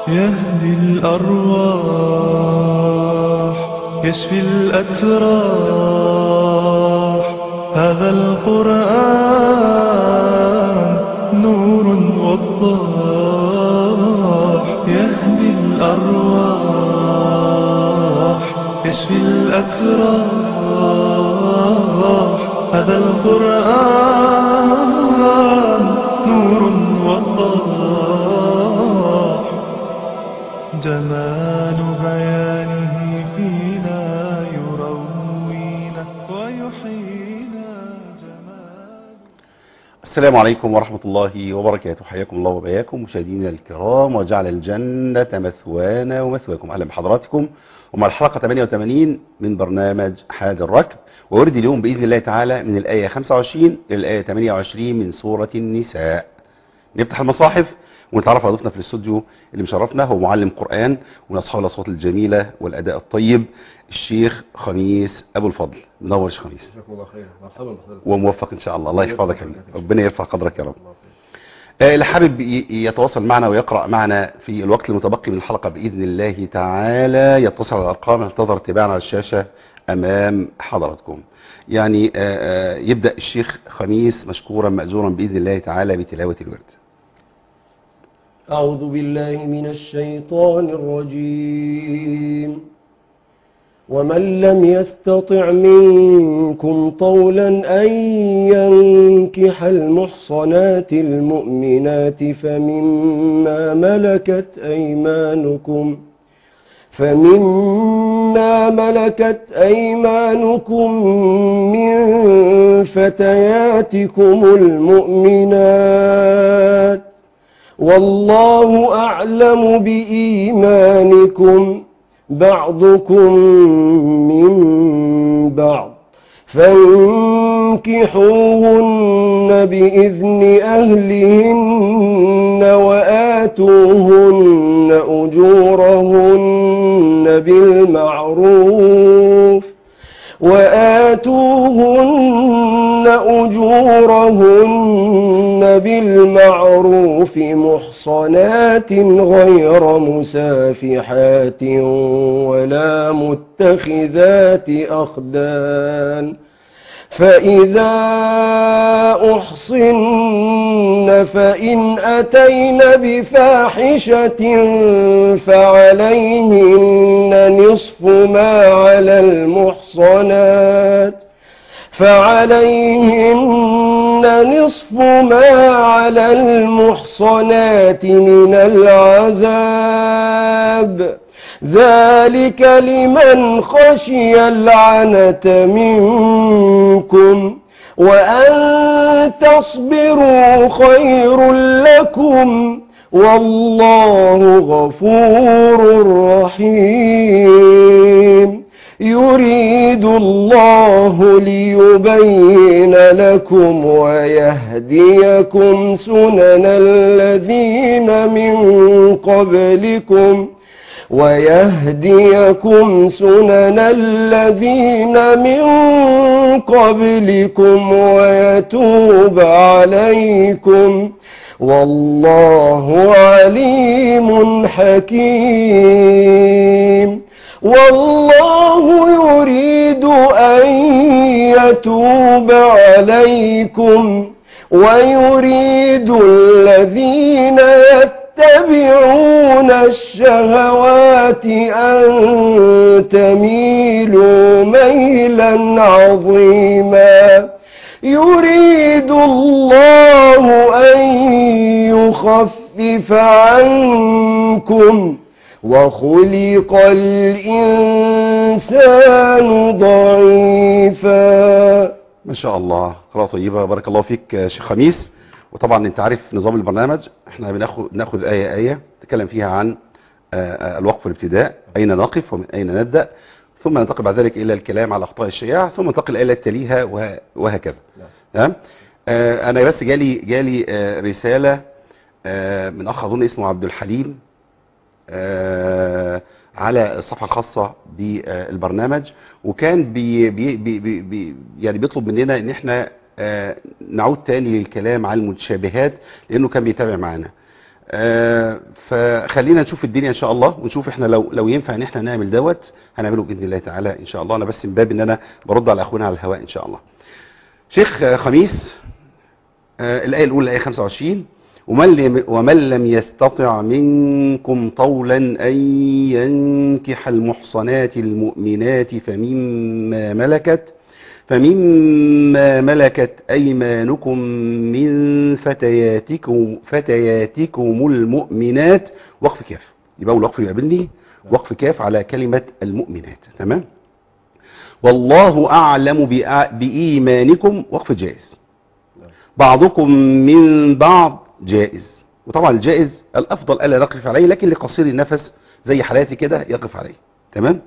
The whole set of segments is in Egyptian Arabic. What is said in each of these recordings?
يهدي الأرواح يشفي الأتراح هذا القرآن نور وضاح يهدي الأرواح يشفي الأتراح هذا القرآن نور وضاح جمال بيانه فينا يروينا ويحيينا جمال السلام عليكم ورحمة الله وبركاته حياكم الله وبياكم مشاهدينا الكرام وجعل الجنة مثوانا ومثواكم أهلا بحضراتكم ومع الحلقة 88 من برنامج حاد الركب وورد اليوم بإذن الله تعالى من الآية 25 إلى الآية 28 من سورة النساء نفتح المصاحف ونتعرف على ضيفنا في الاستوديو اللي مشرفنا هو معلم قرآن ومن أصحاب الأصوات الجميلة والأداء الطيب الشيخ خميس أبو الفضل منور يا شيخ خميس جزاكم الله خير مرحبا بحضرتك وموفق إن شاء الله الله يحفظك يا حبيبي. ربنا يرفع قدرك يا رب الله خير. آه، اللي حابب ي- يتواصل معنا ويقرأ معنا في الوقت المتبقي من الحلقة بإذن الله تعالى يتصل على الأرقام اللي تظهر تباعا على الشاشة أمام حضراتكم يعني آه، آه، يبدأ الشيخ خميس مشكورا مأجورا بإذن الله تعالى بتلاوة الورد أعوذ بالله من الشيطان الرجيم ومن لم يستطع منكم طولا أن ينكح المحصنات المؤمنات فمما ملكت أيمانكم فمما ملكت أيمانكم من فتياتكم المؤمنات والله أعلم بإيمانكم بعضكم من بعض فانكحوهن بإذن أهلهن وآتوهن أجورهن بالمعروف وآتوهن أجورهن بالمعروف محصنات غير مسافحات ولا متخذات أخدان فإذا أحصن فإن أتين بفاحشة فعليهن نصف ما على المحصنات فعليهن نصف ما على المحصنات من العذاب ذلك لمن خشي العنة منكم وأن تصبروا خير لكم والله غفور رحيم يريد الله ليبين لكم ويهديكم سنن الذين من قبلكم ويهديكم سنن الذين من قبلكم ويتوب عليكم والله عليم حكيم والله يريد أن يتوب عليكم ويريد الذين يتبعون الشهوات أن تميلوا ميلا عظيما يريد الله أن يخفف عنكم وخلق الإنسان ضعيفا ما شاء الله قراءة طيبة بارك الله فيك يا شيخ خميس وطبعا انت عارف نظام البرنامج احنا بناخد ناخذ آية آية نتكلم فيها عن آه، آه، الوقف والابتداء أين نقف ومن أين نبدأ ثم ننتقل بعد ذلك إلى الكلام على أخطاء الشياع ثم ننتقل إلى التليها وه- وهكذا نعم. تمام آه، أنا بس جالي جالي آه، رسالة آه، من أخ أظن اسمه عبد الحليم آه، على الصفحة الخاصة بالبرنامج وكان بي بي بي بي بي يعني بيطلب مننا ان احنا آه، نعود تاني للكلام عن المتشابهات لانه كان بيتابع معانا آه، فخلينا نشوف الدنيا ان شاء الله ونشوف احنا لو لو ينفع ان احنا نعمل دوت هنعمله باذن الله تعالى ان شاء الله انا بس من باب ان انا برد على اخونا على الهواء ان شاء الله شيخ آه، خميس آه، الايه الاولى الايه 25 ومن لم, ومن لم يستطع منكم طولا ان ينكح المحصنات المؤمنات فمما ملكت فمما ملكت أيمانكم من فتياتكم فتياتكم المؤمنات وقف كاف يبقى أول وقف يقابلني وقف كاف على كلمة المؤمنات تمام والله أعلم بأ- بإيمانكم وقف جائز بعضكم من بعض جائز وطبعا الجائز الأفضل ألا نقف عليه لكن لقصير النفس زي حالاتي كده يقف عليه تمام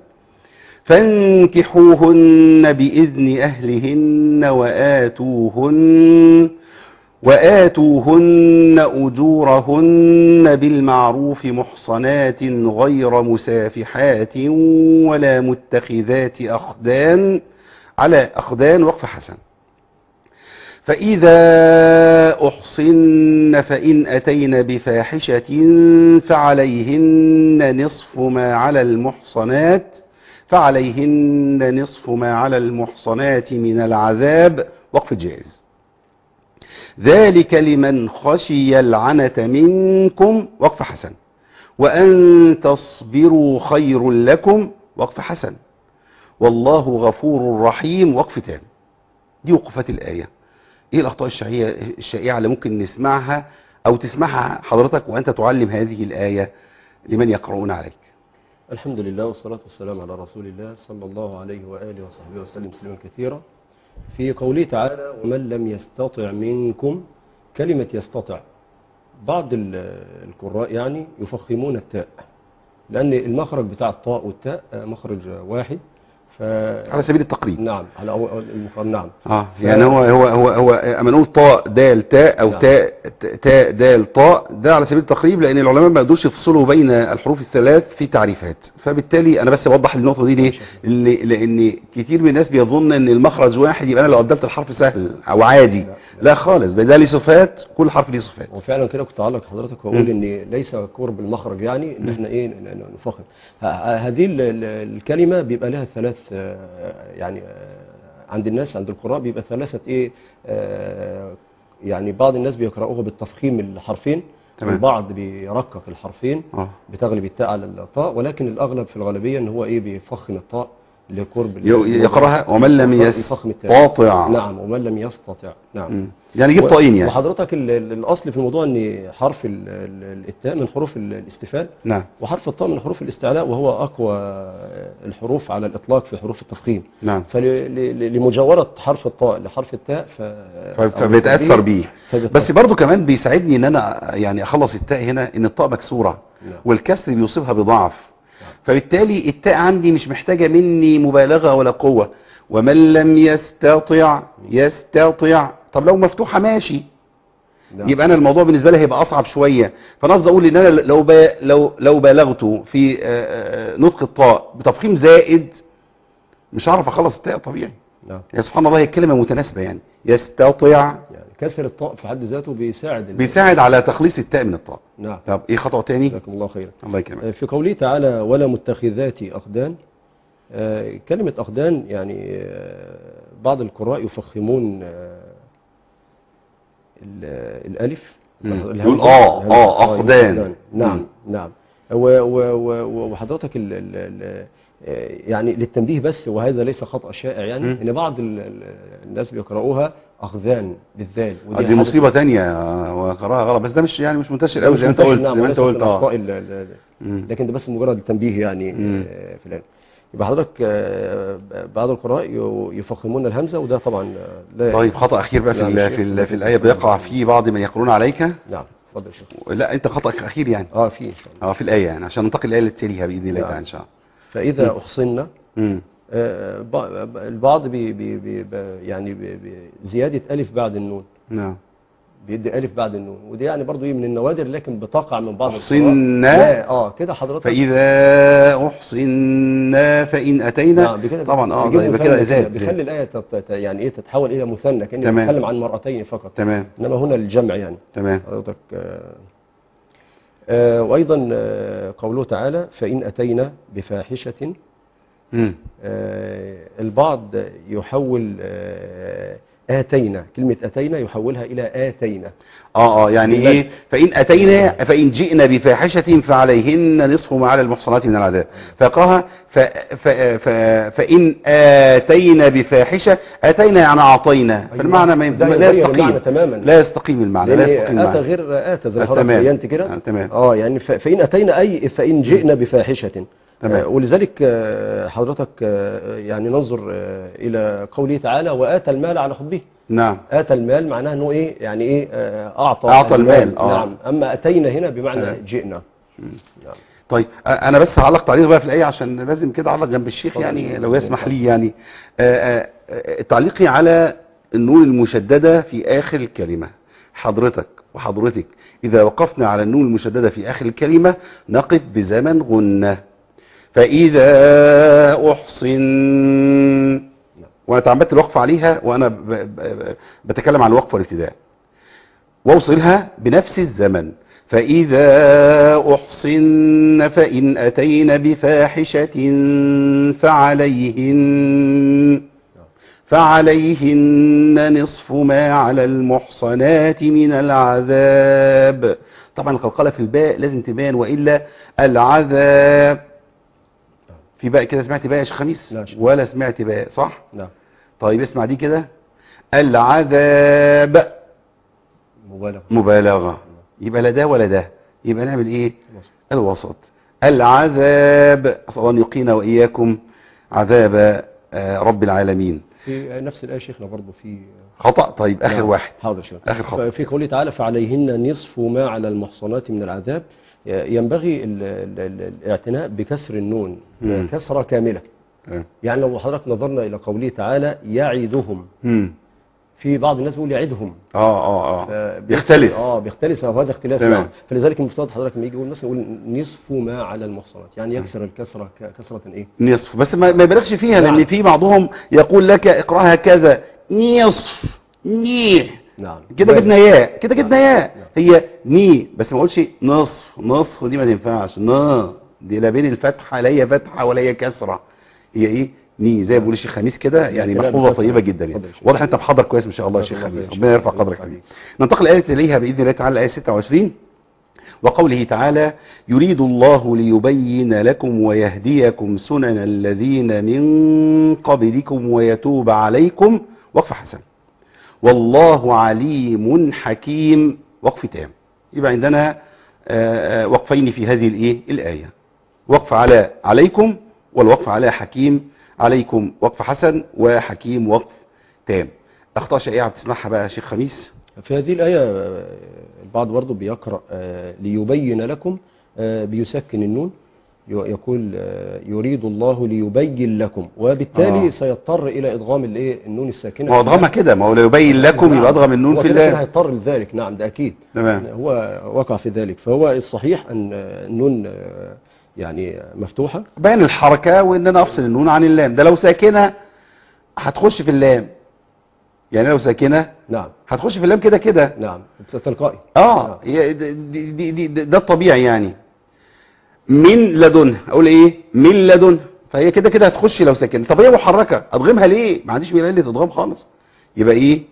فانكحوهن بإذن أهلهن وآتوهن وآتوهن أجورهن بالمعروف محصنات غير مسافحات ولا متخذات أخدان على أخدان وقف حسن فإذا أحصن فإن أتين بفاحشة فعليهن نصف ما على المحصنات فعليهن نصف ما على المحصنات من العذاب وقف جائز ذلك لمن خشي العنة منكم وقف حسن وأن تصبروا خير لكم وقف حسن والله غفور رحيم وقف تام دي وقفات الآية ايه الأخطاء الشائعة الشائعة اللي ممكن نسمعها أو تسمعها حضرتك وأنت تعلم هذه الآية لمن يقرؤون عليك الحمد لله والصلاة والسلام على رسول الله صلى الله عليه وآله وصحبه وسلم تسليما كثيرا في قوله تعالى ومن لم يستطع منكم كلمة يستطع بعض ال- القراء يعني يفخمون التاء لأن المخرج بتاع الطاء والتاء آه، مخرج واحد ف... على سبيل التقريب نعم على أول المخرج نعم اه يعني هو هو هو هو اما نقول طاء دال تاء او نعم. تاء تاء دال طاء ده على سبيل التقريب لان العلماء ما يقدروش يفصلوا بين الحروف الثلاث في تعريفات فبالتالي انا بس بوضح النقطه دي ليه اللي لان كتير من الناس بيظن ان المخرج واحد يبقى انا لو قدمت الحرف سهل او عادي لا. لا خالص ده ده ليه صفات كل حرف ليه صفات وفعلا كده كنت اعلق حضرتك واقول مم. ان ليس قرب المخرج يعني ان احنا ايه ن- ن- نفخم ه- هذه ال- ال- الكلمه بيبقى لها ثلاث آه، يعني آه، عند الناس عند القراء بيبقى ثلاثه ايه آه، يعني بعض الناس بيقرأوها بالتفخيم الحرفين تمام. البعض بيرقق الحرفين اه بتغلب التاء على الطاء ولكن الاغلب في الغالبيه ان هو ايه بيفخم الطاء لقرب ال- ي- يقراها ومن لم يفخم التاء. يستطع نعم ومن لم يستطع نعم مم. يعني جيب و- طاقين يعني وحضرتك ال- ال- الاصل في الموضوع ان حرف ال- ال- التاء من حروف ال- الاستفال نعم وحرف الطاء من حروف الاستعلاء وهو اقوى الحروف على الاطلاق في حروف التفخيم نعم فلمجاوره حرف الطاء لحرف التاء ف ف- فبيتاثر بيه فبيتأثر. بس برضو كمان بيساعدني ان انا يعني اخلص التاء هنا ان الطاء مكسوره نعم. والكسر بيوصفها بضعف فبالتالي التاء عندي مش محتاجه مني مبالغه ولا قوه ومن لم يستطع يستطع طب لو مفتوحه ماشي نعم. يبقى انا الموضوع بالنسبه لي هيبقى اصعب شويه فانا قصدي اقول ان انا لو با لو لو بالغت في آه، آه، نطق الطاء بتفخيم زائد مش هعرف اخلص التاء طبيعي نعم يا سبحان الله هي الكلمه متناسبه يعني يستطع يعني كسر الطاء في حد ذاته بيساعد ال- بيساعد على تخليص التاء من الطاء نعم طب ايه خطوه تاني جزاكم الله خيرا الله يكرمك في قوله تعالى ولا متخذات أخدان آه، كلمة أخدان يعني آه، بعض القراء يفخمون آه، ال- الألف مم. الهمزة- يقول آه، الهمزة. آه، يقول أخدان. نعم مم. نعم و- و- و- وحضرتك ال ال ال آه، يعني للتنبيه بس وهذا ليس خطأ شائع يعني مم. ان بعض ال- ال- الناس بيقرأوها أخذان بالذال آه، ودي دي حدث- مصيبه تانية آه، وقراها غلط بس ده مش يعني مش منتشر قوي مش زي ما انت منتشر، قلت نعم، زي ما انت وليس قلت من اه أخطاء ال- ال- مم. لكن ده بس مجرد التنبيه يعني مم. آه، في العلم يبقى حضرتك آه، بعض القراء ي- يفخمون الهمزه وده طبعا آه، لا طيب خطا اخير بقى في نعم، ال- شيخ. في ال- في الايه بيقع فيه بعض من يقولون عليك نعم اتفضل يا شيخ لا انت خطا اخير يعني اه في ان شاء الله اه في الايه يعني عشان ننتقل الايه اللي تليها باذن الله نعم. تعالى ان شاء الله فاذا احصنا مم. آه، ب- البعض بي بي بي ب- يعني بي بي زياده الف بعد النون نعم بيدي الف بعد النون ودي يعني برضو ايه من النوادر لكن بتقع من بعض القراء. أحصنا. لا، اه كده حضرتك فاذا احصنا فان اتينا نعم بكده طبعا اه بيجيب ده يبقى كده مثنى زاد بيخلي زاد. الايه تت- تت- يعني ايه تتحول الى مثنى كانه تمام. بيتكلم عن مرأتين فقط تمام انما هنا الجمع يعني تمام حضرتك آه، آه، وأيضا آه، قوله تعالى فإن أتينا بفاحشة مم. آه، البعض يحول آه، آتينا كلمة أتينا يحولها إلى آتينا اه اه يعني لذلك- ايه فإن أتينا فإن جئنا بفاحشة فعليهن نصف ما على المحصنات من العذاب فيقراها ف ف ف فإن آتينا بفاحشة أتينا يعني أعطينا فالمعنى ما ده لا يغير يستقيم المعنى تماما. لا يستقيم المعنى لا لأن يستقيم أتى المعنى غير آتى زي آه، ما حضرتك تمام. بينت كده آه، تمام. اه يعني ف- فإن أتينا أي فإن جئنا بفاحشة تمام. آه، ولذلك آه، حضرتك آه، يعني ننظر آه، إلى قوله تعالى وآتى المال على حبه نعم آتى المال معناه أنه إيه يعني إيه آه، أعطى أعطى المال، آه. نعم أما أتينا هنا بمعنى تمام. جئنا نعم. طيب أ- انا بس هعلق تعليق بقى في الايه عشان لازم كده اعلق جنب الشيخ اتفضل. يعني لو يسمح لي يعني آه، آه، آه، تعليقي على النون المشدده في اخر الكلمه حضرتك وحضرتك اذا وقفنا على النون المشدده في اخر الكلمه نقف بزمن غنه فاذا احصن وانا تعمدت الوقف عليها وانا ب- ب- ب- بتكلم عن الوقف والابتداء واوصلها بنفس الزمن فإذا أحصن فإن أتين بفاحشة فعليهن فعليهن نصف ما على المحصنات من العذاب طبعا القلقلة في الباء لازم تبان وإلا العذاب في باء كده سمعت باء يا شيخ خميس لا، شيخ. ولا سمعت باء صح نعم طيب اسمع دي كده العذاب مبالغة مبالغة يبقى لا ده ولا ده يبقى نعمل ايه الوسط العذاب أسأل الله أن يقينا وإياكم عذاب آه، رب العالمين في نفس الآية شيخنا برضه في خطأ طيب آخر نعم. واحد حاضر شيخ آخر خطأ. في قوله تعالى فعليهن نصف ما على المحصنات من العذاب ينبغي ال- ال- ال- الاعتناء بكسر النون مم. كسرة كاملة آه. يعني لو حضرتك نظرنا إلى قوله تعالى يعدهم مم. في بعض الناس بيقول يعدهم اه اه اه فبيختلف- يختلف اه بيختلف وهذا اختلاف تمام. نعم فلذلك المفترض حضرتك لما يجي يقول مثلا يقول نصف ما على المحصنات يعني يكسر الكسرة ك- كسرة ايه نصف بس ما ما يبالغش فيها نعم. لأن في بعضهم يقول لك اقراها كذا نصف ني نعم كده جبنا ياء كده جبنا نعم. ياء هي ني بس ما اقولش نصف نصف دي ما تنفعش نا دي لا بين الفتحه لا هي فتحه ولا هي كسره هي ايه ني زي ما بيقول الشيخ خميس كده يعني كلام محفوظه كسرة. طيبه جدا يعني اتفضل يا شيخ. واضح انت محضر كويس ما شاء الله يا جزاك شيخ الله خميس خير. ربنا يرفع الله قدرك يخليك. حبيبي ننتقل الآية إليها بإذن الله تعالى الآية 26 وقوله تعالى يريد الله ليبين لكم ويهديكم سنن الذين من قبلكم ويتوب عليكم وقف حسن والله عليم حكيم وقف تام يبقى عندنا آه، آه، وقفين في هذه الايه الايه وقف على عليكم والوقف على حكيم عليكم وقف حسن وحكيم وقف تام اخطاء شائعه بتسمعها بقى يا شيخ خميس في هذه الآية آه، البعض برضه بيقرأ آه، ليبين لكم آه، بيسكن النون ي- يقول آه، يريد الله ليبين لكم وبالتالي آه. سيضطر إلى إدغام الإيه النون الساكنة ما هو اضغمها كده ما هو لو يبين لكم نعم. يبقى اضغم النون هو في كده كده الله هيضطر لذلك نعم ده أكيد تمام هو وقع في ذلك فهو الصحيح أن آه، النون آه، يعني مفتوحة بين الحركه وان انا افصل النون عن اللام ده لو ساكنه هتخش في اللام يعني لو ساكنه نعم هتخش في اللام كده كده نعم تلقائي اه هي دي دي دي دي ده الطبيعي يعني من لدن اقول ايه من لدن فهي كده كده هتخش لو ساكنه طب هي محركه اضغمها ليه ما عنديش ميلان تضغم خالص يبقى ايه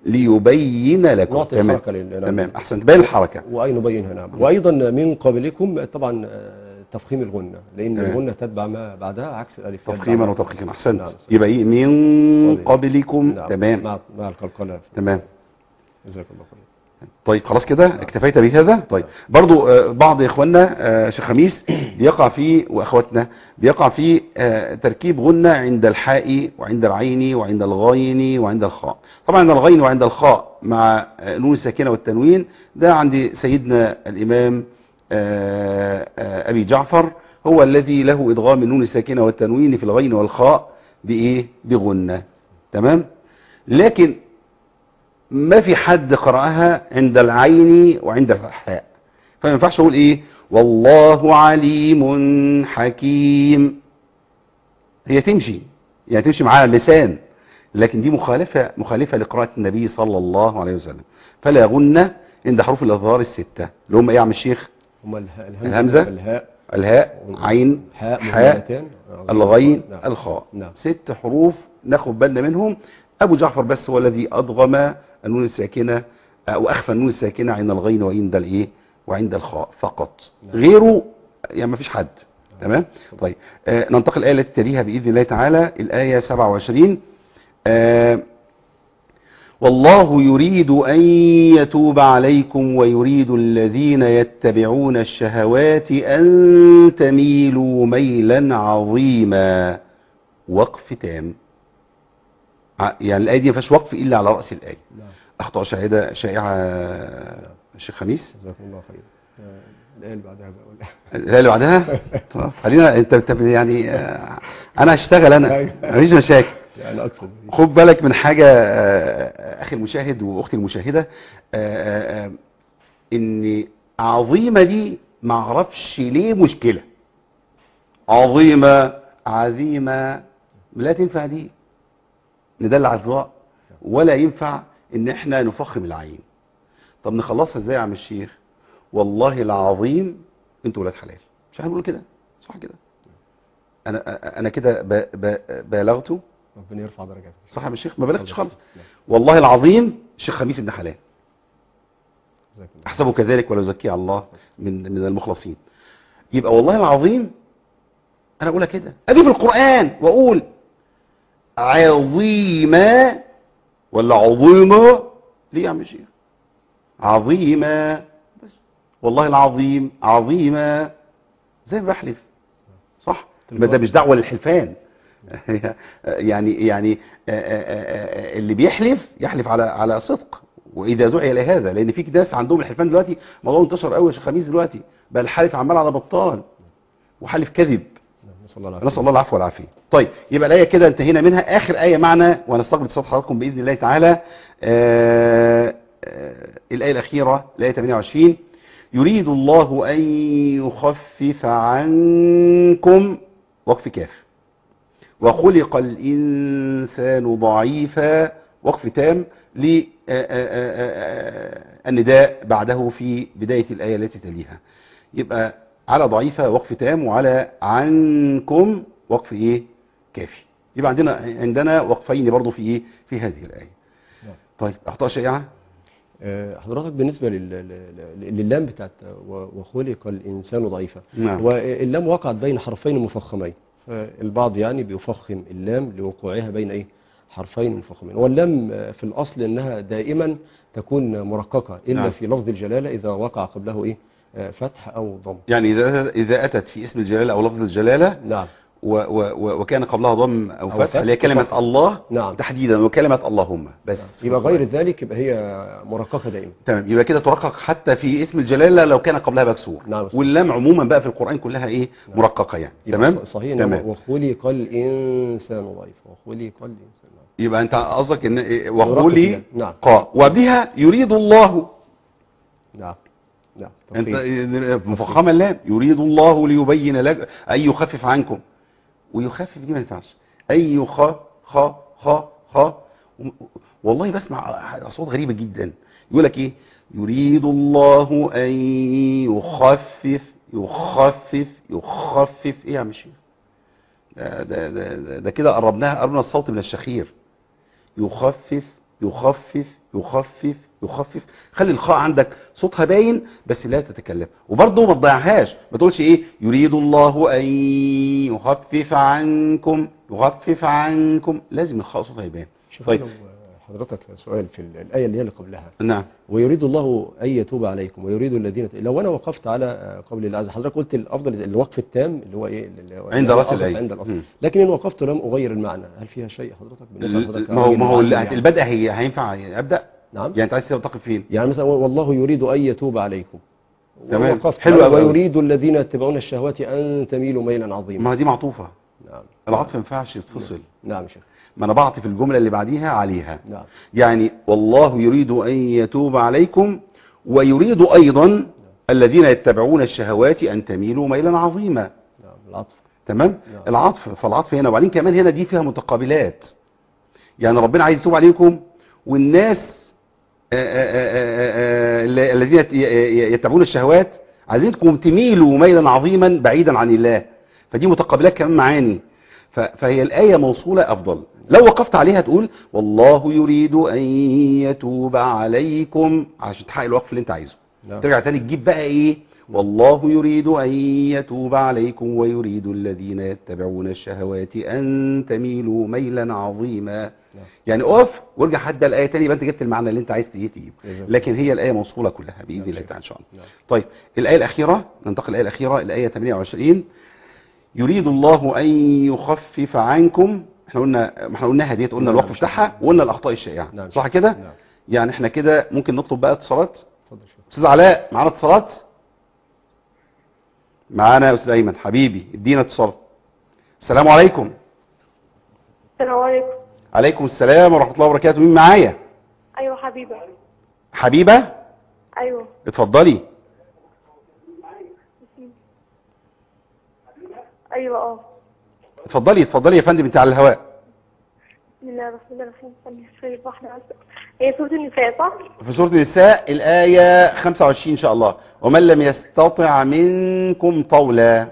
ليبين لكم نعطي تمام الحركة لل- تمام احسنت باين الحركه وأي نبينها نعم وأيضا من قبلكم طبعا آه، تفخيم الغنة لأن تمام. الغنة تتبع ما بعدها عكس الألف يتبع تفخيما ما- وتدقيقا احسنت نعم. يبقى ايه من قبلكم نعم. تمام مع مع القلقلة تمام جزاك الله خير طيب خلاص كده اكتفيت بهذا طيب برضو آه، بعض اخواننا آه، شيخ خميس بيقع في واخواتنا بيقع في آه، تركيب غنة عند الحاء وعند العين وعند الغين وعند الخاء طبعا الغين وعند الخاء مع آه، نون الساكنة والتنوين ده عند سيدنا الامام آه، آه، ابي جعفر هو الذي له ادغام النون الساكنة والتنوين في الغين والخاء بايه بغنة تمام لكن ما في حد قرأها عند العين وعند الحاء فما ينفعش اقول ايه والله عليم حكيم هي تمشي يعني تمشي معاها اللسان لكن دي مخالفة مخالفة لقراءة النبي صلى الله عليه وسلم فلا غنة عند حروف الأظهار الستة اللي هم ايه يا عم الشيخ هما الهاء الهمزة. الهاء الهاء عين حاء حاء مهملتان. الغين نعم. الخاء نعم ست حروف ناخد بالنا منهم ابو جعفر بس هو الذي ادغم النون الساكنه او اخفى النون الساكنه عند الغين وعند الايه وعند الخاء فقط نعم. غيره يعني ما فيش حد تمام طيب آه ننتقل الايه التي تليها باذن الله تعالى الايه 27 آه والله يريد أن يتوب عليكم ويريد الذين يتبعون الشهوات أن تميلوا ميلا عظيما وقف تام ع- يعني الآية دي ما فيهاش وقف إلا على رأس الآية نعم أخطاء شاهدة شائعة الشيخ خميس جزاكم الله خير آه، الآية اللي بعدها بقى ولا الآية اللي بعدها طب خلينا انت انت يعني آه، انا هشتغل انا أيوة. مفيش مشاكل يعني أقصد خد بالك من حاجة آه، أخي المشاهد وأختي المشاهدة آه، آه، آه، إن عظيمة دي معرفش ليه مشكلة عظيمة عظيمة لا تنفع دي ندل على الضاء ولا ينفع إن إحنا نفخم العين طب نخلصها إزاي يا عم الشيخ والله العظيم أنتوا ولاد حلال مش احنا بنقول كده صح كده أنا أنا كده ب- ب- بالغته ربنا يرفع درجاتك صح يا عم الشيخ ما بلغتش خالص والله العظيم الشيخ خميس ابن حلال جزاكم الله احسبه كذلك ولا يزكي على الله من من المخلصين يبقى والله العظيم انا اقولها كده اجي في القران واقول عظيمه ولا عظيمه ليه يا عم الشيخ عظيمه بس والله العظيم عظيمه زي ما بحلف صح ما ده مش دعوه للحلفان يعني يعني آه، آه، آه، آه، اللي بيحلف يحلف على على صدق واذا دعي الى هذا لان في ناس عندهم الحلفان دلوقتي موضوع انتشر قوي يا شيخ خميس دلوقتي بقى الحلف عمال على بطال وحلف كذب نعم، نسأل الله العافية نسال الله العفو والعافيه طيب يبقى الايه كده انتهينا منها اخر ايه معنا ونستقبل صوت حضراتكم باذن الله تعالى آه آه الايه الاخيره الايه 28 يريد الله ان يخفف عنكم وقف كاف وخلق الإنسان ضعيفا وقف تام للنداء بعده في بداية الآية التي تليها يبقى على ضعيفة وقف تام وعلى عنكم وقف إيه كافي يبقى عندنا عندنا وقفين برضو في إيه في هذه الآية نعم. طيب أخطاء شائعة آه، حضرتك بالنسبة لل- لل- لللام بتاعت و- وخلق الإنسان ضعيفا نعم. واللام وقعت بين حرفين مفخمين فالبعض يعني بيفخم اللام لوقوعها بين ايه حرفين مفخمين واللام آه، في الأصل إنها دائما تكون مرققة إلا نعم. في لفظ الجلالة إذا وقع قبله ايه آه، فتح أو ضم يعني إذا إذا أتت في اسم الجلالة أو لفظ الجلالة نعم و و و وكان قبلها ضم أو أو فتح فتح. اللي هي كلمة الله نعم. تحديدا وكلمة اللهم بس يبقى غير ذلك يبقى هي مرققة دائما تمام يبقى كده ترقق حتى في اسم الجلالة لو كان قبلها مكسور نعم. واللام عموما بقى في القرآن كلها ايه مرققة يعني يبقى تمام ص- صحيح إن تمام وخلق الإنسان ضعيفا وخلق الإنسان ضعيفا. يبقى انت قصدك ان إيه؟ مرقق وقولي كده. نعم قا وبها يريد الله نعم نعم انت تفخيم. مفخمه اللام يريد الله ليبين لك ان يخفف عنكم ويخفف دي ما ينفعش ان يخ خ خ خ والله بسمع اصوات غريبه جدا يقول لك ايه يريد الله ان يخفف يخفف يخفف ايه يا عم الشيخ ده ده ده, ده, ده كده قربناها قربنا الصوت من الشخير يخفف يخفف يخفف يخفف خلي الخاء عندك صوتها باين بس لا تتكلم وبرضه ما تضيعهاش ما تقولش ايه يريد الله ان يخفف عنكم يخفف عنكم لازم الخاء صوتها يبان شوف طيب. لو حضرتك سؤال في ال- الآية اللي هي اللي قبلها نعم ويريد الله أن يتوب عليكم ويريد الذين ت- لو أنا وقفت على آه، قول الله عز حضرتك قلت الأفضل الوقف التام اللي هو إيه اللي هو عند رأس الأصل الآية. عند الأصل مم. لكن إن وقفت لم أغير المعنى هل فيها شيء حضرتك بالنسبة لحضرتك ما هو أغير ما هو المعنى يعني. البدء هي هينفع ابدا نعم يعني انت عايز تقف فين يعني مثلا والله يريد أن يتوب عليكم تمام. ووقفت حلو على أوي أوي. ويريد الذين يتبعون الشهوات أن تميلوا ميلا عظيما ما هي دي معطوفه نعم العطف ما ينفعش يتفصل نعم يا شيخ ما انا بعطف الجمله اللي بعديها عليها نعم يعني والله يريد أن يتوب عليكم ويريد أيضا الذين يتبعون الشهوات أن تميلوا ميلا عظيما نعم العطف تمام نعم. العطف فالعطف هنا وبعدين كمان هنا دي فيها متقابلات يعني ربنا عايز يتوب عليكم والناس آه، آه، آه، آه، آه، الذين يت- ي- يتبعون الشهوات عايزينكم تميلوا ميلا عظيما بعيدا عن الله فدي متقابلات كمان معاني ف- فهي الآية موصولة أفضل لو وقفت عليها تقول والله يريد أن يتوب عليكم عشان تحقق الوقف اللي انت عايزه نعم. ترجع تاني تجيب بقى ايه والله يريد أن يتوب عليكم ويريد الذين يتبعون الشهوات أن تميلوا ميلا عظيما يعني اقف وارجع حد الآية تاني يبقى انت جبت المعنى اللي انت عايز تجيب تجيب جزاك لكن هي الآية موصولة كلها بإذن نعم الله شيخ. تعالى إن شاء الله نعم. طيب الآية الأخيرة ننتقل الآية الأخيرة الآية 28 يريد الله أن يخفف عنكم احنا قلنا ما احنا قلناها ديت قلنا نعم. الوقف بتاعها وقلنا الأخطاء الشائعة نعم. صح كده نعم يعني احنا كده ممكن نطلب بقى اتصالات اتفضل شيخ استاذ علاء معانا اتصالات معانا يا استاذ ايمن حبيبي ادينا اتصال السلام عليكم السلام عليكم عليكم السلام ورحمه الله وبركاته مين معايا ايوه حبيبه حبيبه ايوه اتفضلي ايوه اه اتفضلي اتفضلي يا فندم انت على الهواء بسم الله الرحمن الرحيم استني شويه واحده بس هي سوره النساء صح في سوره النساء الايه 25 ان شاء الله ومن لم يستطع منكم طولا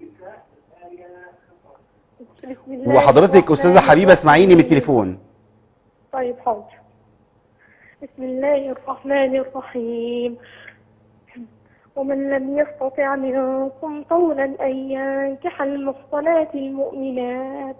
بسم الله وحضرتك الرحمن استاذه حبيبه اسمعيني من الرحيم. التليفون طيب حاضر بسم الله الرحمن الرحيم ومن لم يستطع منكم طولا أن ينكح المحصنات المؤمنات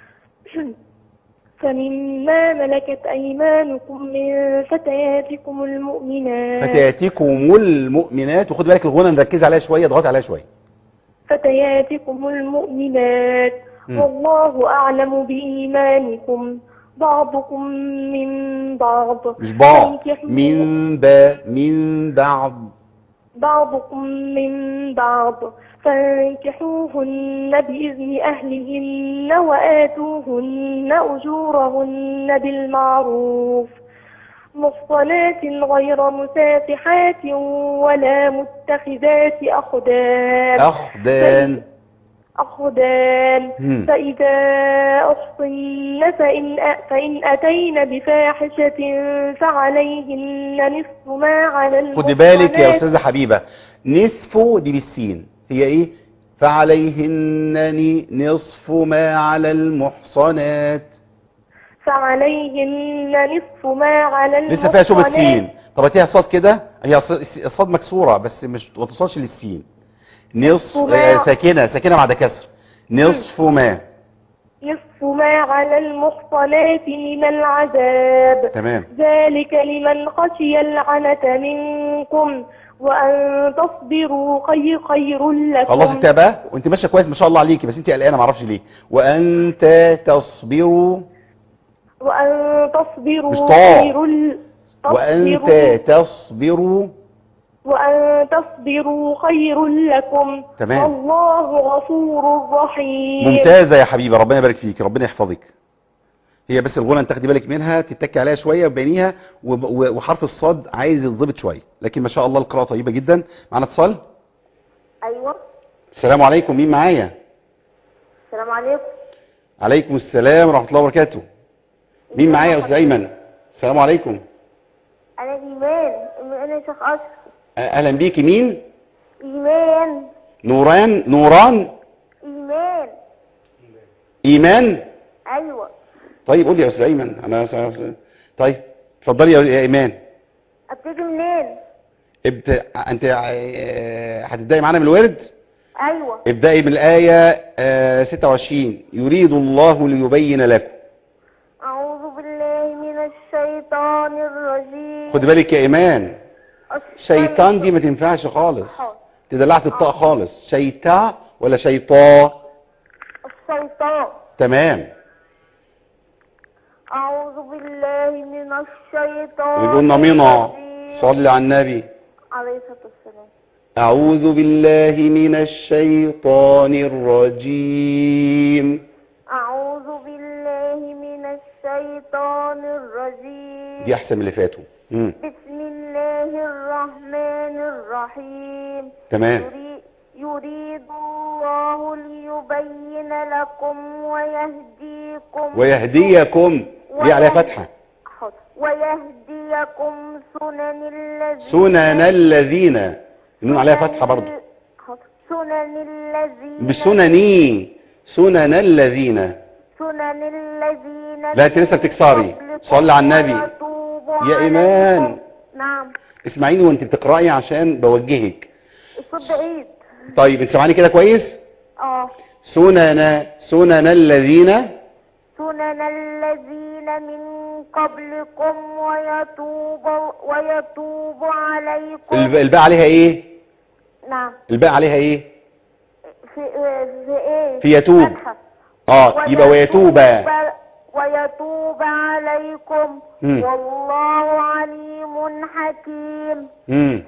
فمما ملكت أيمانكم من فتياتكم المؤمنات فتياتكم المؤمنات وخد بالك الغنى نركز عليها شويه اضغط عليها شويه فتياتكم المؤمنات مم. والله أعلم بإيمانكم بعضكم من بعض مش بعض فانكحوا- من با من بعض بعضكم من بعض فانكحوهن بإذن أهلهن وآتوهن أجورهن بالمعروف محصنات غير مسافحات ولا متخذات أخدان أخدان أخدان مم. فإذا أحصن فإن, فإن أتين بفاحشة فعليهن نصف ما على خدي بالك يا المحصنات أستاذة حبيبة نصف دي بالسين هي إيه فعليهن نصف ما على المحصنات فعليهن نصف ما على المحصنات لسه فيها شبه سين طب هاتيها صاد كده هي ص- الصاد مكسورة بس مش ما توصلش للسين نصف نصف ما- آه، ساكنة ساكنة بعد كسر نصف ما نصف ما على المحصنات من العذاب تمام ذلك لمن خشي العنة منكم وأن تصبروا خير خير لكم خلاص انت بقى وانت ماشيه كويس ما شاء الله عليكي بس انت قلقانه ما اعرفش ليه وانت تصبروا وأن تصبروا مش طاء. خير ل- وانت تصبروا تصبروا وأن تصبروا خير لكم تمام. والله غفور رحيم ممتازه يا حبيبه ربنا يبارك فيك ربنا يحفظك هي بس الغنى انت تاخدي بالك منها تتكي عليها شويه وبينيها وب- و- وحرف الصاد عايز يتظبط شويه لكن ما شاء الله القراءه طيبه جدا معانا اتصال أيوة السلام عليكم مين معايا السلام عليكم عليكم السلام ورحمه الله وبركاته مين معايا يا استاذ ايمن السلام عليكم أنا إيمان أنا شيخ أشرف اهلا بيكي مين إيمان نوران نوران إيمان ايمان أيوة طيب قول لي يا استاذ ايمن انا س- س- طيب اتفضلي يا يا ايمان أبتدي منين؟ ابت... انت آه، هتبداي معانا من الورد أيوة ابدأي من الآية آه، 26 يريد الله ليبين لكم أعوذ بالله من الشيطان الرجيم خد بالك يا إيمان شيطان دي ما تنفعش خالص حاضر. تدلعت الطاء خالص شيطاء ولا شيطاء الشيطان تمام أعوذ بالله من الشيطان يقول نمينا الرجيم. صل على النبي عليه الصلاة والسلام أعوذ بالله من الشيطان الرجيم أعوذ بالله من الشيطان الرجيم دي أحسن من اللي فاتوا مم. بسم الله الرحمن الرحيم تمام يري- يريد الله ليبين لكم ويهديكم ويهديكم دي عليها فتحة حاضر. ويهديكم سنن الذين سنن الذين النون عليها فتحة برضه حاضر. سنن الذين بسنني سنن الذين سنن الذين لا، أنت لسه من بتكسري. قبلكم صلي على النبي. ويتوب يا عليكم. إيمان. نعم اسمعيني وانت بتقرأي عشان بوجهك الصوت بعيد طيب انت سامعاني كده كويس اه سنن سنن الذين سنن الذين من قبلكم ويتوب ويتوب عليكم الب- الباء عليها ايه نعم الباء عليها ايه في في ايه في يتوب. فتحة. اه يبقى ويتوب ويتوب عليكم مم. والله عليم حكيم امم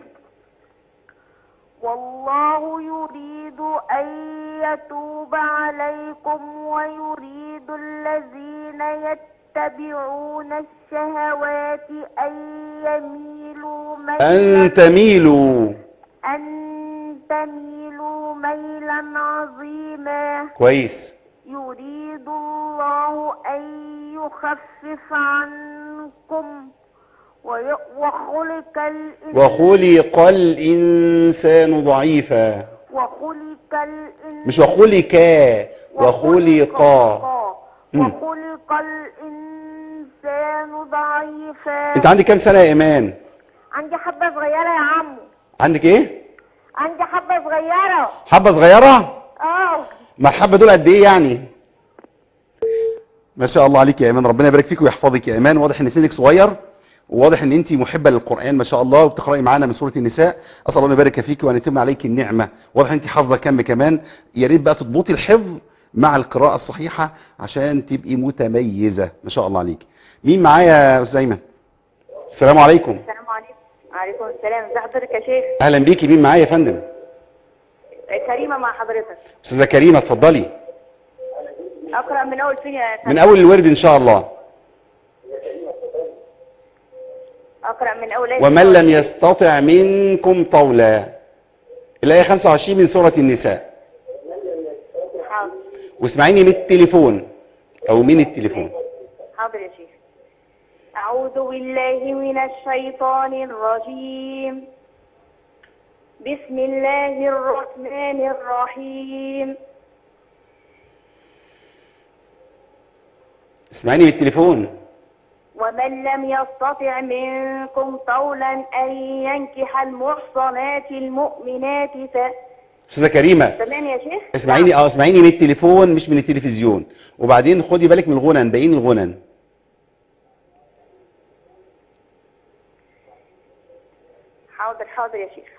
والله يريد أن يتوب عليكم ويريد الذين يتبعون الشهوات أن يميلوا ان ميلا تميلوا أن تميلوا ميلا عظيما كويس يريد الله أن يخفف عنكم وي- وخلق الإنسان وخلق الانسان ضعيفا وخلق الإنسان مش وخلق وخلق مم. وخلق الإنسان ضعيفا انت عندك كام سنة يا ايمان عندي حبة صغيرة يا عمو عندك ايه عندي حبة صغيرة حبة صغيرة اه ما الحبة دول قد ايه يعني ما شاء الله عليك يا ايمان ربنا يبارك فيك ويحفظك يا ايمان واضح ان سنك صغير وواضح ان انت محبه للقران ما شاء الله وبتقراي معانا من سوره النساء اسال الله أن يبارك فيك وان يتم عليك النعمه واضح ان انت حافظه كم كمان يا ريت بقى تضبطي الحفظ مع القراءه الصحيحه عشان تبقي متميزه ما شاء الله عليك مين معايا يا استاذ ايمن السلام عليكم السلام عليكم وعليكم السلام ازي حضرتك يا شيخ اهلا بيكي مين معايا يا فندم كريمة مع حضرتك استاذه كريمه اتفضلي اقرأ من اول فين يا من اول الورد ان شاء الله اقرأ من اول آية. ومن لم يستطع منكم طولا الآية 25 من سورة النساء حاضر واسمعيني من التليفون أو من التليفون حاضر يا شيخ أعوذ بالله من الشيطان الرجيم بسم الله الرحمن الرحيم اسمعيني من التليفون ومن لم يستطع منكم طولا أن ينكح المحصنات المؤمنات ف... أستاذة كريمة تمام يا شيخ اسمعيني اه اسمعيني من التليفون مش من التلفزيون وبعدين خدي بالك من الغنن باين الغنن حاضر حاضر يا شيخ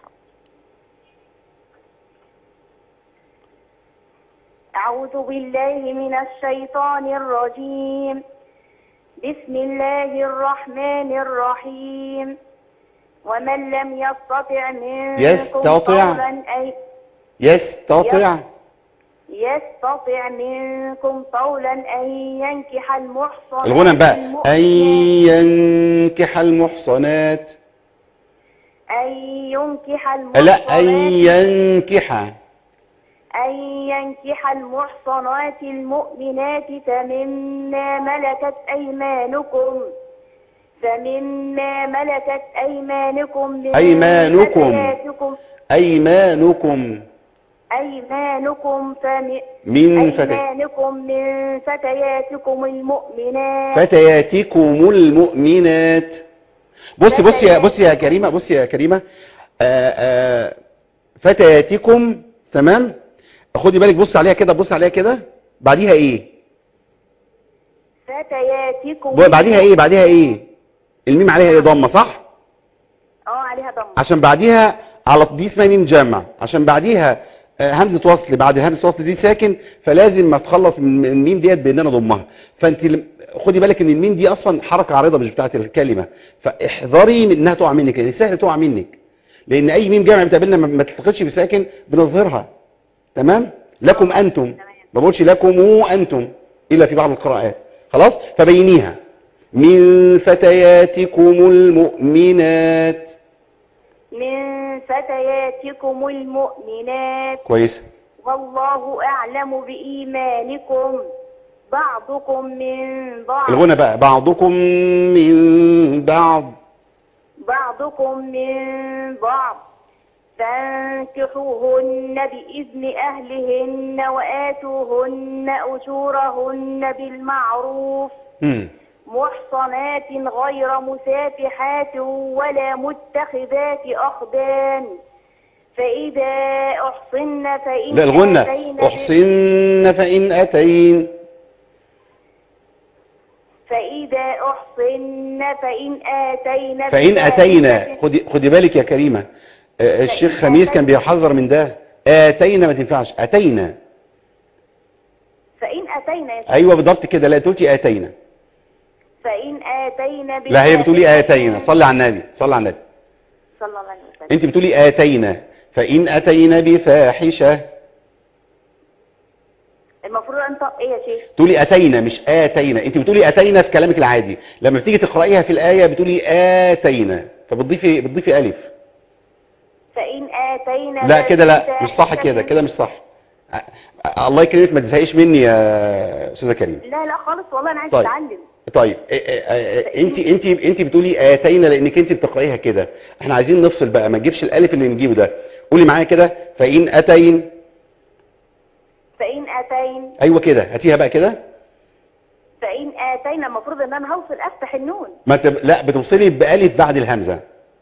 أعوذ بالله من الشيطان الرجيم بسم الله الرحمن الرحيم ومن لم يستطع منكم يستطع. طولا أن يستطع يستطع منكم طولا أن ينكح المحصنات الغنن بقى أن المؤمنات ينكح المحصنات أن ينكح لا أن المحصنات ينكح أن ينكح المحصنات المؤمنات فمما ملكت أيمانكم فمما ملكت أيمانكم من أيمانكم. فتياتكم أيمانكم أيمانكم فم من فتيات أيمانكم من فتياتكم المؤمنات فتياتكم المؤمنات بص بص يا بص يا كريمه بص يا كريمه آآ آآ فتياتكم تمام خدي بالك بص عليها كده بص عليها كده بعديها ايه فتياتكم بعديها ايه بعديها ايه الميم عليها ايه ضمه صح اه عليها ضم عشان بعديها على دي اسمها ميم جمع عشان بعديها آه، همزه وصل بعد همزه وصل دي ساكن فلازم ما تخلص من من الميم ديت بان انا اضمها فانت لم- خدي بالك ان الميم دي اصلا حركه عارضه مش بتاعه الكلمه فاحذري من انها تقع منك لان سهل تقع منك لان اي ميم جمع بتقابلنا ما- ما تلتقطش بساكن بنظهرها تمام لكم انتم ما بقولش لكم انتم الا في بعض القراءات خلاص فبينيها من فتياتكم المؤمنات من فتياتكم المؤمنات كويس والله أعلم بإيمانكم بعضكم من بعض الغنى بقى بعضكم من بعض بعضكم من بعض فانكحوهن بإذن أهلهن وآتوهن أجورهن بالمعروف مم. محصنات غير مسافحات ولا متخذات أخدان فإذا أحصن فإن لا الغنة آتين ب- احصن فإن أتين فإذا أحصن فإن آتين فإن بفاحشة- أتينا خدي, خدي بالك يا كريمة آه، الشيخ خميس كان بيحذر من ده آتينا ما تنفعش أتينا فإن أتينا يا شيخ. أيوة بالضبط كده لا تقولي آتينا فإن آتينا لا هي بتقولي بفاحشة- آتينا صلي على النبي صلي على النبي صلى الله عليه وسلم انت بتقولي آتينا فإن أتينا بفاحشة المفروض أنت إيه يا شيخ تقولي أتينا مش آتينا انت بتقولي أتينا في كلامك العادي لما بتيجي تقرأيها في الآية بتقولي آتينا فبتضيفي بتضيفي ألف فإن آتينا لا كده لا مش صح كده كده مش صح أ- الله يكرمك ما تزهقيش مني يا استاذه كريم لا لا خالص والله أنا عايز طيب. أتعلم طيب انت انت انت بتقولي اتينا لانك انت بتقرايها كده احنا عايزين نفصل بقى ما تجيبش الالف اللي بنجيبه ده قولي معايا كده فان اتين فإن آتين ايوه كده هاتيها بقى كده فإن آتينا المفروض إن أنا هوصل أفتح النون ما تب... لا بتوصلي بالف بعد الهمزه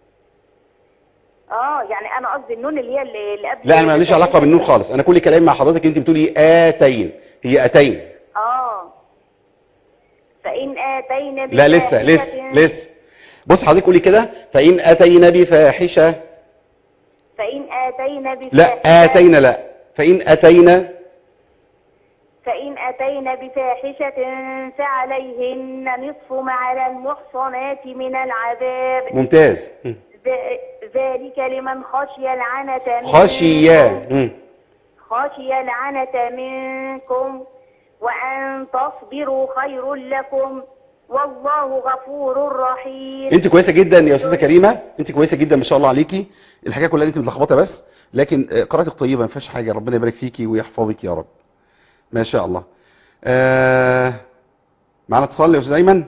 اه يعني انا قصدي النون اللي هي اللي اللي قبل لا انا ماليش علاقه بالنون خالص انا كل كلامي مع حضرتك انت بتقولي اتين هي اتين اه فإن آتينا لا لسه لسه بفاحشة- لسه بص حضرتك قولي كده فان اتينا بفاحشه فإن آتينا بفاحشة لا اتينا لا فان اتينا فإن أتينا بفاحشة فعليهن نصف ما على المحصنات من العذاب ممتاز م. ذ- ذلك لمن خشي العنة منكم خشية م. خشي العنة منكم وأن تصبروا خير لكم والله غفور رحيم انت كويسه جدا يا استاذه كريمه انت كويسه جدا ما شاء الله عليكي الحكايه كلها انت متلخبطه بس لكن آه، قراءتك طيبه ما فيهاش حاجه ربنا يبارك فيكي ويحفظك يا رب ما شاء الله آه معنا اتصال يا استاذ ايمن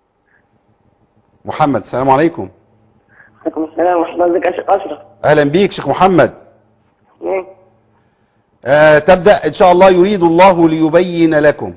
محمد السلام عليكم عليكم السلام ورحمة الله وبركاته شيخ أشرف اهلا بيك شيخ محمد مم. آه تبدا ان شاء الله يريد الله ليبين لكم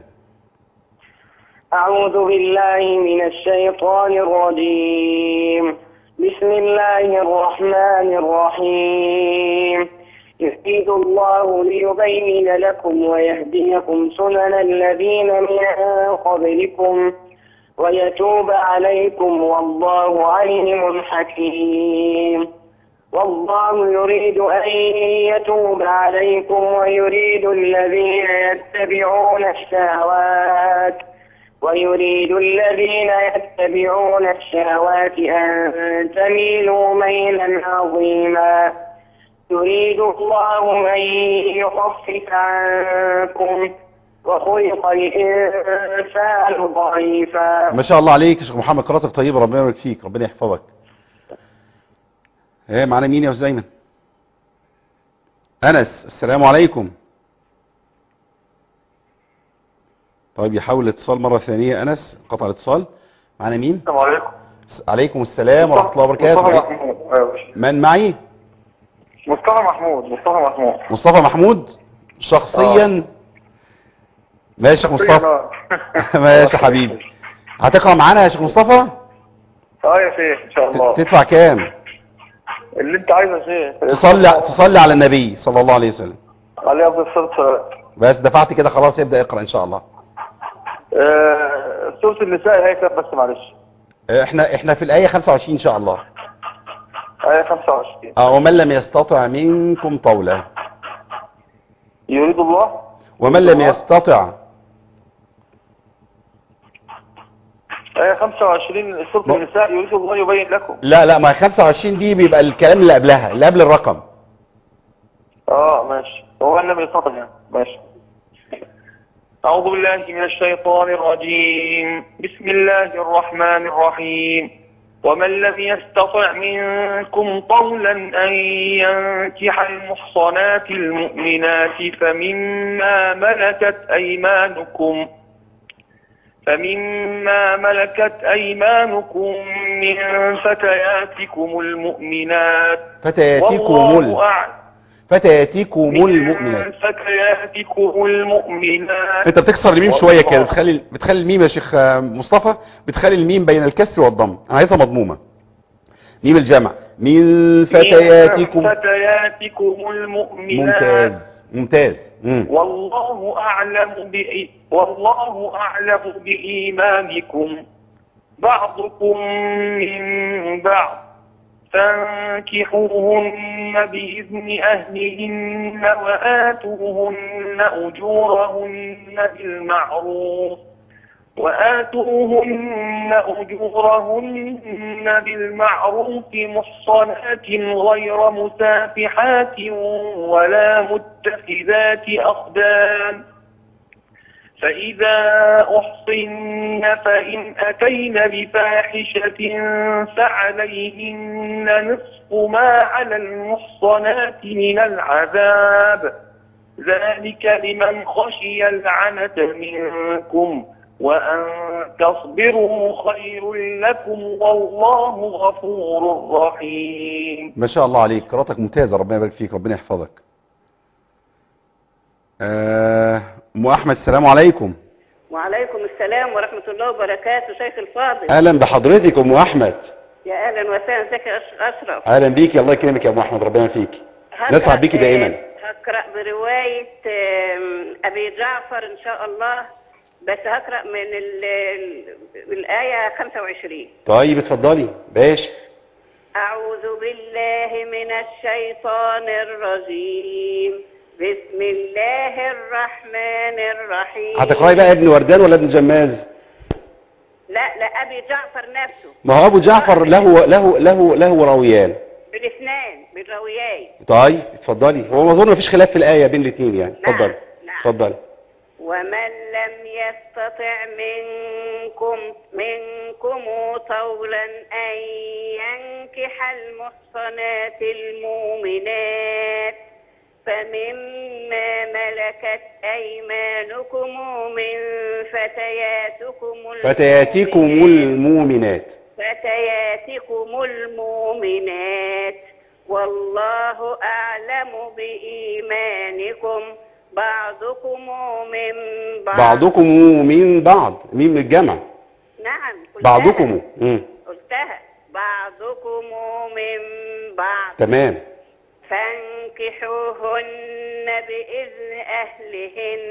أعوذ بالله من الشيطان الرجيم بسم الله الرحمن الرحيم يريد الله ليبين لكم ويهديكم سنن الذين من قبلكم ويتوب عليكم والله عليم حكيم والله يريد أن يتوب عليكم ويريد الذين يتبعون الشهوات ويريد الذين يتبعون الشهوات أن تميلوا ميلا عظيما يريد الله أن يخفف عنكم وخلق الإنسان ضعيفا ما شاء الله عليك يا شيخ محمد قراءتك طيبه ربنا يبارك فيك ربنا يحفظك ايه معانا مين يا استاذ ايمن انس السلام عليكم طيب يحاول الاتصال مره ثانيه انس قطع الاتصال معانا مين السلام عليكم عليكم السلام ورحمه الله مصطفى وبركاته محمود أيوة. من معي مصطفى محمود مصطفى محمود مصطفى محمود شخصيا ماشي يا شيخ مصطفى ماشي يا حبيبي هتقرا معانا يا شيخ مصطفى اه يا شيخ ان شاء الله تدفع كام اللي انت عايزه يا شيخ تصلي تصلي على النبي صلى الله عليه وسلم عليه افضل الصلاه والسلام بس دفعت كده خلاص يبدا اقرا ان شاء الله آه، سوره النساء هي كام بس معلش احنا احنا في الايه 25 ان شاء الله آية 25 اه ومن لم يستطع منكم طولا يريد الله ومن لم يستطع آية 25 سورة م- النساء يريد الله يبين لكم لا لا ما 25 دي بيبقى الكلام اللي قبلها اللي قبل الرقم اه ماشي هو ان لم يستطع يعني ماشي أعوذ بالله من الشيطان الرجيم بسم الله الرحمن الرحيم ومن لم يستطع منكم طولا أن ينكح المحصنات المؤمنات فمما ملكت أيمانكم فمما ملكت أيمانكم من فتياتكم المؤمنات فتياتكم والله ال... أعلم فتياتكم من المؤمنات فتياتكم المؤمنات انت بتكسر الميم شوية كده والله. بتخلي بتخلي الميم يا شيخ آه، مصطفى بتخلي الميم بين الكسر والضم انا عايزها مضمومة ميم الجمع من فتياتكم من فتياتكم المؤمنات ممتاز ممتاز مم. والله أعلم بإي... والله أعلم بإيمانكم بعضكم من بعض فانكحوهن بإذن أهلهن وآتوهن أجورهن بالمعروف وآتوهن أجورهن بالمعروف محصنات غير مسافحات ولا متخذات أخدان فإذا أحصن فإن أتين بفاحشة فعليهن نصف ما على المحصنات من العذاب ذلك لمن خشي العنة منكم وأن تصبروا خير لكم والله غفور رحيم ما شاء الله عليك قراءتك ممتازة ربنا يبارك فيك ربنا يحفظك آه، ام احمد السلام عليكم وعليكم السلام ورحمة الله وبركاته شيخ الفاضل اهلا بحضرتك ام احمد يا أهلا وسهلا ازيك يا أش- أشرف اهلا بيك الله يكرمك يا ام احمد ربنا فيك هقرأ- نسعد بيكي دائما هقرأ برواية آم، أبي جعفر إن شاء الله بس هقرأ من ال- ال- الآية 25 طيب اتفضلي باش أعوذ بالله من الشيطان الرجيم بسم الله الرحمن الرحيم هتقراي بقى ابن وردان ولا ابن جماز لا لا أبي جعفر نفسه ما هو ابو جعفر له له له له راويان بالاثنين بالروايات طيب اتفضلي هو ما اظن مفيش خلاف في الايه بين الاثنين يعني نعم، اتفضلي نعم. اتفضلي ومن لم يستطع منكم منكم طولا أن ينكح المحصنات المؤمنات فمما ملكت أيمانكم من فتياتكم فتياتكم المؤمنات المؤمنات فتياتكم المؤمنات والله أعلم بإيمانكم بعضكم من بعض بعضكم من بعض مين من الجمع نعم قلتها. بعضكم مم. قلتها بعضكم من بعض تمام فانكحوهن بإذن أهلهن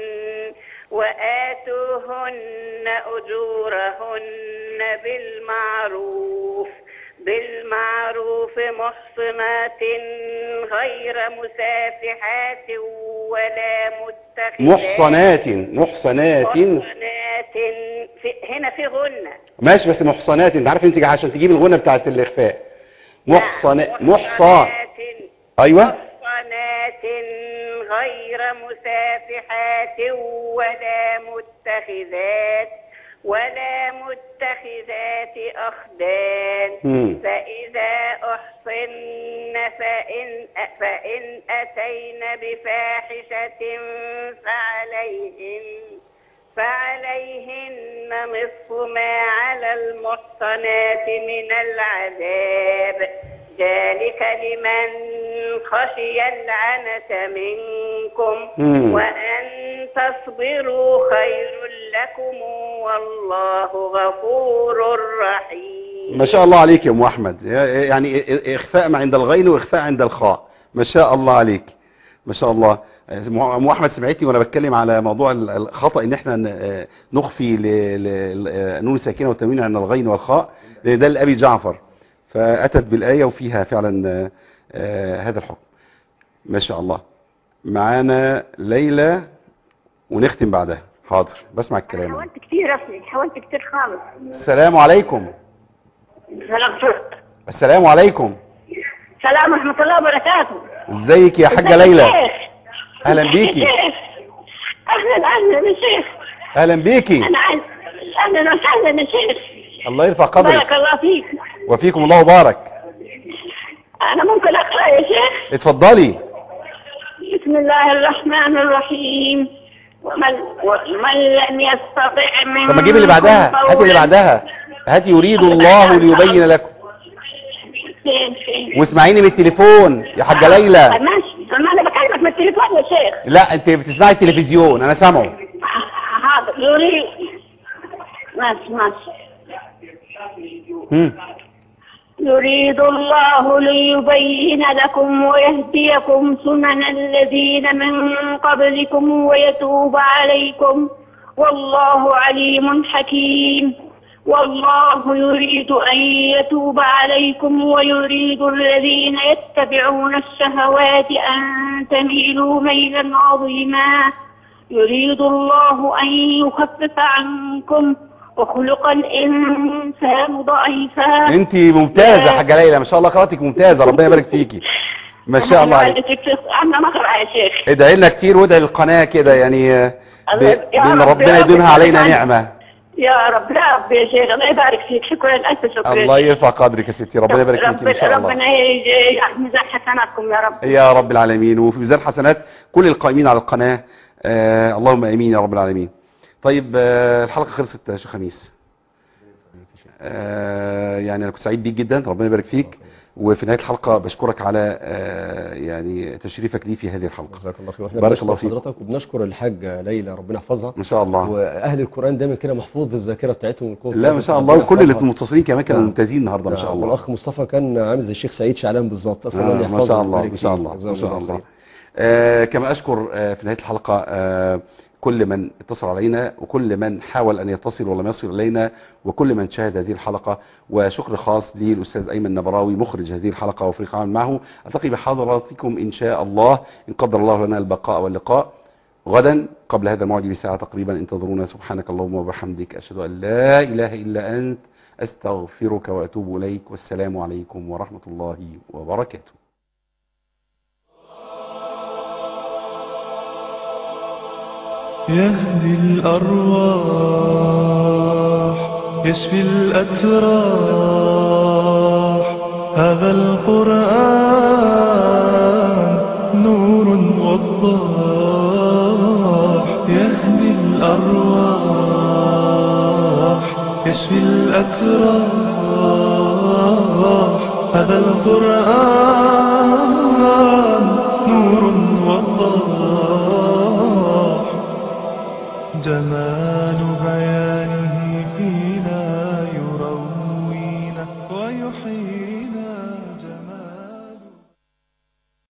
وآتوهن أجورهن بالمعروف بالمعروف محصنات غير مسافحات ولا متخذات محصنات محصنات محصنات في هنا في غنة ماشي بس محصنات انت عارف انت عشان تجيب الغنى بتاعت الاخفاء محصنات محصى محصنات ايوه محصنات غير مسافحات ولا متخذات ولا متخذات أخدان مم. فإذا أحصن فإن, فإن أتين بفاحشة فعليهن فعليهن نصف ما على المحصنات من العذاب ذلك لمن خشي العنة منكم مم. وأن تصبروا خير لكم والله غفور رحيم ما شاء الله عليك يا ام احمد يعني اخفاء ما عند الغين واخفاء عند الخاء ما شاء الله عليك ما شاء الله ام احمد سمعتني وانا بتكلم على موضوع ال- الخطا ان احنا ن- نخفي ل- ل- نون الساكنه والتنوين عند الغين والخاء لان ده لابي جعفر فاتت بالايه وفيها فعلا آه، آه، هذا الحكم ما شاء الله معانا ليلى ونختم بعدها حاضر بسمع الكلام حاولت كتير اصلي حاولت كتير خالص السلام عليكم سلام السلام عليكم سلام ورحمة الله وبركاته ازيك يا حاجه ازيك يا ليلى شيخ؟ اهلا بيكي شيخ. اهلا اهلا يا شيخ اهلا بيكي انا عايز اهلا وسهلا يا شيخ الله يرفع بارك قدرك الله فيك وفيكم الله وبارك انا ممكن اقرا يا شيخ اتفضلي بسم الله الرحمن الرحيم ومن, ومن لم يستطع منكم طب ما جيب اللي بعدها هاتي اللي طولا- بعدها هاتي يريد الله ليبين لكم فين فين واسمعيني من التليفون يا حاجه ليلى ماشي ما انا بكلمك من التليفون يا شيخ لا انت بتسمعي التلفزيون انا سامعه حاضر يريد ماشي ماشي هم. يريد الله ليبين لكم ويهديكم سنن الذين من قبلكم ويتوب عليكم والله عليم حكيم والله يريد أن يتوب عليكم ويريد الذين يتبعون الشهوات أن تميلوا ميلا عظيما يريد الله أن يخفف عنكم وخلق الإنسان ضعيفا انت ممتازه يا حاجه ليلى ما شاء الله قراءتك ممتازه ربنا يبارك فيكي ما شاء الله عليك أنا مقرأ يا شيخ ادعي لنا كتير وادعي للقناه كده يعني آه، ب- الله- يا بان رب- ربنا يا رب يديمها علينا يجعل- نعمه يا رب لا رب يا شيخ الله يبارك فيك شكرا ألف شكرا الله يرفع قدرك يا ستي ربنا يبارك فيك ان ربنا شاء الله ربنا يجعل ميزان حسناتكم يا رب يا رب العالمين وفي ميزان حسنات كل القائمين على القناه آه اللهم امين يا رب العالمين طيب آه الحلقه خلصت يا شيخ خميس آه يعني انا كنت سعيد بيك جدا ربنا يبارك فيك وفي نهايه الحلقه بشكرك على آه يعني تشريفك لي في هذه الحلقه جزاك الله خير واحنا بارك بنشكر الله فيك. حضرتك وبنشكر الحاجه ليلى ربنا يحفظها ما شاء الله واهل القران دايما كده محفوظ بالذاكره بتاعتهم والقوه لا ما شاء الله ربنا وكل اللي يحفظها. المتصلين كمان كانوا نعم. ممتازين النهارده ما شاء الله والاخ مصطفى كان عامل زي الشيخ سعيد شعلان بالظبط اسال آه الله ما شاء يحفظه الله ويبارك ما شاء فيه. الله جزاه ما شاء خير. الله آه كما أشكر آه في نهاية الحلقة آه كل من اتصل علينا وكل من حاول أن يتصل ولم يصل إلينا وكل من شاهد هذه الحلقة وشكر خاص للأستاذ أيمن نبراوي مخرج هذه الحلقة وفريق عمل معه ألتقي بحضراتكم إن شاء الله إن قدر الله لنا البقاء واللقاء غدا قبل هذا الموعد بساعة تقريبا انتظرونا سبحانك اللهم وبحمدك أشهد أن لا إله إلا أنت أستغفرك وأتوب إليك والسلام عليكم ورحمة الله وبركاته يهدي الأرواح يشفي الأتراح هذا القرآن نور وضاح يهدي الأرواح يشفي الأتراح هذا القرآن نور وضاح جمال بيان